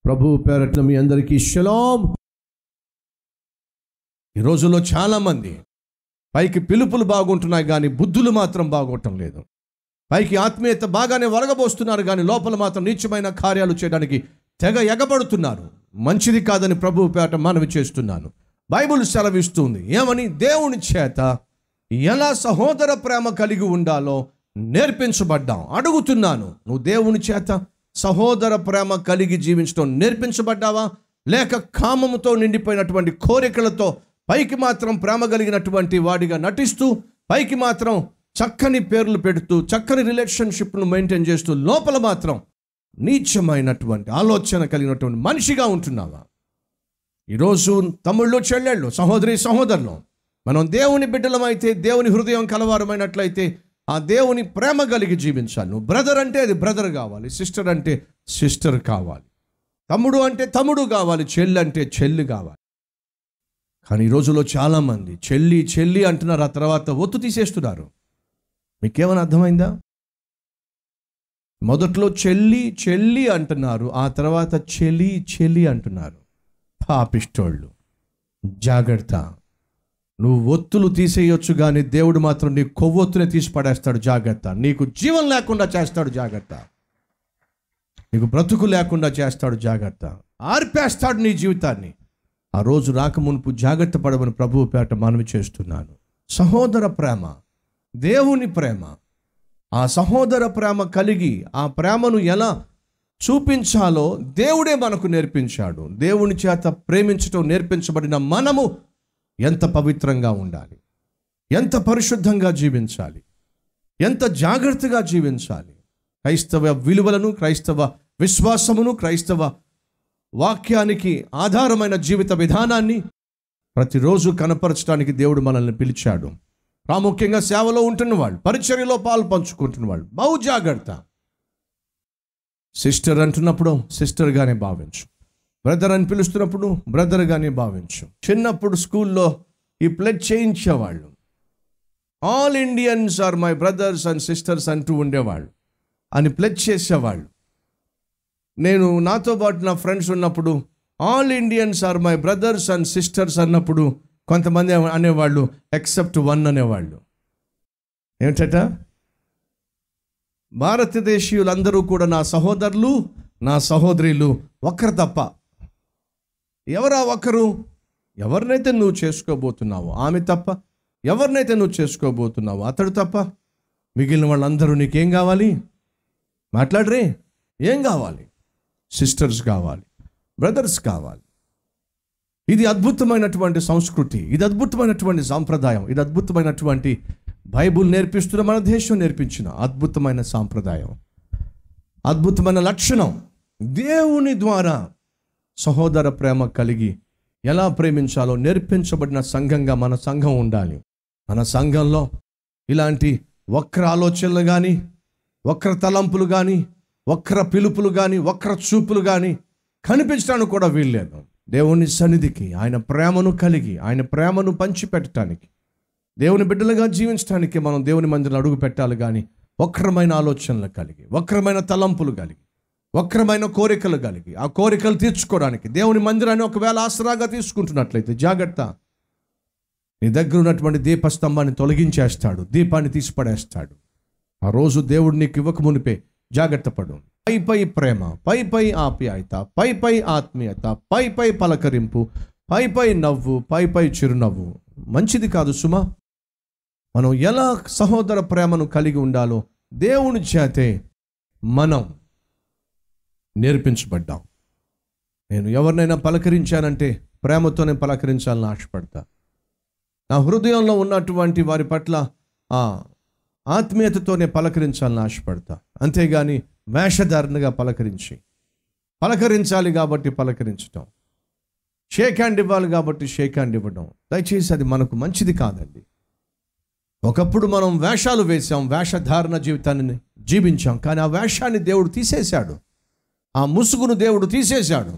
ప్రభు పేరట్ల మీ అందరికీ షలాం ఈ రోజుల్లో చాలామంది పైకి పిలుపులు బాగుంటున్నాయి కానీ బుద్ధులు మాత్రం బాగోటం లేదు పైకి ఆత్మీయత బాగానే వరగబోస్తున్నారు కానీ లోపల మాత్రం నీచమైన కార్యాలు చేయడానికి తెగ ఎగబడుతున్నారు మంచిది కాదని ప్రభు పేట మనవి చేస్తున్నాను బైబిల్ సెలవిస్తుంది ఏమని దేవుని చేత ఎలా సహోదర ప్రేమ కలిగి ఉండాలో నేర్పించబడ్డాం అడుగుతున్నాను నువ్వు దేవుని చేత సహోదర ప్రేమ కలిగి జీవించడం నేర్పించబడ్డావా లేక కామముతో నిండిపోయినటువంటి కోరికలతో పైకి మాత్రం ప్రేమ కలిగినటువంటి వాడిగా నటిస్తూ పైకి మాత్రం చక్కని పేర్లు పెడుతూ చక్కని రిలేషన్షిప్ను మెయింటైన్ చేస్తూ లోపల మాత్రం నీచమైనటువంటి ఆలోచన కలిగినటువంటి మనిషిగా ఉంటున్నావా ఈరోజు తమ్ముళ్ళు చెల్లెళ్ళు సహోదరి సహోదరులు మనం దేవుని బిడ్డలమైతే దేవుని హృదయం కలవారమైనట్లయితే ఆ దేవుని ప్రేమ కలిగి జీవించాలి నువ్వు బ్రదర్ అంటే అది బ్రదర్ కావాలి సిస్టర్ అంటే సిస్టర్ కావాలి తమ్ముడు అంటే తమ్ముడు కావాలి చెల్లి అంటే చెల్లి కావాలి కానీ ఈ రోజుల్లో చాలామంది చెల్లి చెల్లి అంటున్నారు ఆ తర్వాత ఒత్తు తీసేస్తున్నారు మీకేమైనా అర్థమైందా మొదట్లో చెల్లి చెల్లి అంటున్నారు ఆ తర్వాత చెలి చెలి అంటున్నారు పాపిష్టోళ్ళు జాగ్రత్త నువ్వు ఒత్తులు తీసేయొచ్చు కానీ దేవుడు మాత్రం నీ కొవ్వొత్తునే తీసి పడేస్తాడు జాగ్రత్త నీకు జీవం లేకుండా చేస్తాడు జాగ్రత్త నీకు బ్రతుకు లేకుండా చేస్తాడు జాగ్రత్త ఆర్పేస్తాడు నీ జీవితాన్ని ఆ రోజు రాకమునుపు జాగ్రత్త పడమని ప్రభువు పేట మనవి చేస్తున్నాను సహోదర ప్రేమ దేవుని ప్రేమ ఆ సహోదర ప్రేమ కలిగి ఆ ప్రేమను ఎలా చూపించాలో దేవుడే మనకు నేర్పించాడు దేవుని చేత ప్రేమించటం నేర్పించబడిన మనము ఎంత పవిత్రంగా ఉండాలి ఎంత పరిశుద్ధంగా జీవించాలి ఎంత జాగ్రత్తగా జీవించాలి క్రైస్తవ విలువలను క్రైస్తవ విశ్వాసమును క్రైస్తవ వాక్యానికి ఆధారమైన జీవిత విధానాన్ని ప్రతిరోజు కనపరచడానికి దేవుడు మనల్ని పిలిచాడు ప్రాముఖ్యంగా సేవలో ఉంటున్న వాళ్ళు పరిచర్యలో పాలు పంచుకుంటున్న వాళ్ళు బహు జాగ్రత్త సిస్టర్ అంటున్నప్పుడు సిస్టర్గానే భావించు బ్రదర్ అని పిలుస్తున్నప్పుడు బ్రదర్గానే భావించు చిన్నప్పుడు స్కూల్లో ఈ ప్లెడ్ చేయించేవాళ్ళు all Indians are my brothers and sisters అంటూ ఉండేవాళ్ళు అని ప్లెడ్ చేసేవాళ్ళు నేను నాతో పాటు నా ఫ్రెండ్స్ ఉన్నప్పుడు all Indians are my brothers and sisters అన్నప్పుడు కొంతమంది అనేవాళ్ళు ఎక్సెప్ట్ వన్ అనేవాళ్ళు ఏమిటట భారతదేశీయులందరూ కూడా నా సహోదరులు నా సహోదరులు ఒక్కరు తప్ప ఎవరా ఒక్కరు ఎవరినైతే నువ్వు చేసుకోబోతున్నావో ఆమె తప్ప ఎవరినైతే నువ్వు చేసుకోబోతున్నావో అతడు తప్ప మిగిలిన వాళ్ళందరూ నీకేం కావాలి మాట్లాడరే ఏం కావాలి సిస్టర్స్ కావాలి బ్రదర్స్ కావాలి ఇది అద్భుతమైనటువంటి సంస్కృతి ఇది అద్భుతమైనటువంటి సాంప్రదాయం ఇది అద్భుతమైనటువంటి బైబుల్ నేర్పిస్తున్న మన దేశం నేర్పించిన అద్భుతమైన సాంప్రదాయం అద్భుతమైన లక్షణం దేవుని ద్వారా సహోదర ప్రేమ కలిగి ఎలా ప్రేమించాలో నేర్పించబడిన సంఘంగా మన సంఘం ఉండాలి మన సంఘంలో ఇలాంటి వక్ర ఆలోచనలు కానీ వక్ర తలంపులు కానీ వక్ర పిలుపులు కానీ వక్ర చూపులు కానీ కనిపించడానికి కూడా వీల్లేదు దేవుని సన్నిధికి ఆయన ప్రేమను కలిగి ఆయన ప్రేమను పంచిపెట్టడానికి దేవుని బిడ్డలుగా జీవించడానికి మనం దేవుని మందిరం అడుగు పెట్టాలి కానీ వక్రమైన ఆలోచనలు కలిగి వక్రమైన తలంపులు కలిగి వక్రమైన కోరికలు కలిగి ఆ కోరికలు తీర్చుకోవడానికి దేవుని మందిరాన్ని ఒకవేళ ఆసరాగా తీసుకుంటున్నట్లయితే జాగ్రత్త నీ దగ్గర ఉన్నటువంటి దీపస్తంభాన్ని తొలగించేస్తాడు దీపాన్ని తీసిపడేస్తాడు ఆ రోజు దేవుడు నీకు ఇవ్వక మునిపే జాగ్రత్త పడు పై పై ప్రేమ పై పై ఆప్యాయత పై పై ఆత్మీయత పై పై పలకరింపు పై పై నవ్వు పై పై చిరునవ్వు మంచిది కాదు సుమా మనం ఎలా సహోదర ప్రేమను కలిగి ఉండాలో దేవుని చేతే మనం నేర్పించబడ్డాం నేను ఎవరినైనా పలకరించానంటే ప్రేమతోనే పలకరించాలని ఆశపడతా నా హృదయంలో ఉన్నటువంటి వారి పట్ల ఆ ఆత్మీయతతోనే పలకరించాలని ఆశపడతా అంతేగాని వేషధారణగా పలకరించి పలకరించాలి కాబట్టి పలకరించటం షేక్ హ్యాండ్ ఇవ్వాలి కాబట్టి షేక్ హ్యాండ్ ఇవ్వడం దయచేసి అది మనకు మంచిది కాదండి ఒకప్పుడు మనం వేషాలు వేశాం వేషధారణ జీవితాన్ని జీవించాం కానీ ఆ వేషాన్ని దేవుడు తీసేశాడు ఆ ముసుగును దేవుడు తీసేశాడు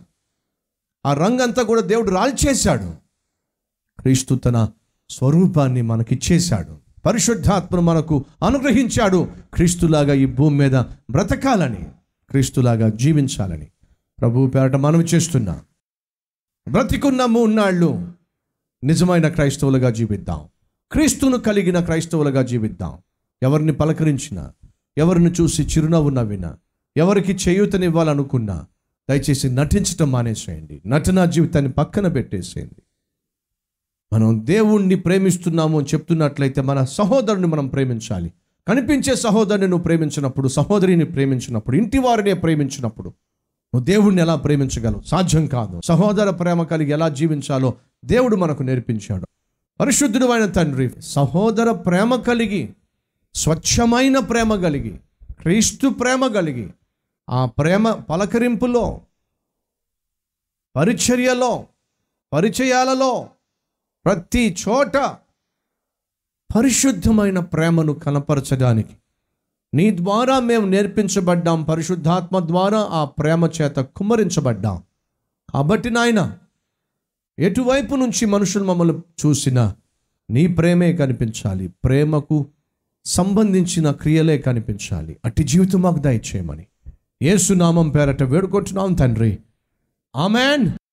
ఆ రంగంతా కూడా దేవుడు రాల్చేశాడు క్రీస్తు తన స్వరూపాన్ని మనకిచ్చేశాడు పరిశుద్ధాత్మను మనకు అనుగ్రహించాడు క్రీస్తులాగా ఈ భూమి మీద బ్రతకాలని క్రీస్తులాగా జీవించాలని ప్రభు పేరట మనవి చేస్తున్నా బ్రతికున్న మూన్నాళ్ళు నిజమైన క్రైస్తవులుగా జీవిద్దాం క్రీస్తును కలిగిన క్రైస్తవులుగా జీవిద్దాం ఎవరిని పలకరించినా ఎవరిని చూసి చిరునవ్వు నవ్వినా ఎవరికి చేయూతనివ్వాలనుకున్నా దయచేసి నటించటం మానేసేయండి నటనా జీవితాన్ని పక్కన పెట్టేసేయండి మనం దేవుణ్ణి ప్రేమిస్తున్నాము అని చెప్తున్నట్లయితే మన సహోదరుని మనం ప్రేమించాలి కనిపించే సహోదరుని నువ్వు ప్రేమించినప్పుడు సహోదరిని ప్రేమించినప్పుడు ఇంటి వారినే ప్రేమించినప్పుడు నువ్వు దేవుణ్ణి ఎలా ప్రేమించగలవు సాధ్యం కాదు సహోదర ప్రేమ కలిగి ఎలా జీవించాలో దేవుడు మనకు నేర్పించాడు పరిశుద్ధుడు అయిన తండ్రి సహోదర ప్రేమ కలిగి స్వచ్ఛమైన ప్రేమ కలిగి క్రీస్తు ప్రేమ కలిగి ఆ ప్రేమ పలకరింపులో పరిచర్యలో పరిచయాలలో ప్రతి చోట పరిశుద్ధమైన ప్రేమను కనపరచడానికి నీ ద్వారా మేము నేర్పించబడ్డాం పరిశుద్ధాత్మ ద్వారా ఆ ప్రేమ చేత కుమ్మరించబడ్డాం కాబట్టి నాయన ఎటువైపు నుంచి మనుషులు మమ్మల్ని చూసినా నీ ప్రేమే కనిపించాలి ప్రేమకు సంబంధించిన క్రియలే కనిపించాలి అట్టి జీవితం మాకు దయచేయమని ఏసునామం పేరట వేడుకుంటున్నాం తండ్రి ఆమెన్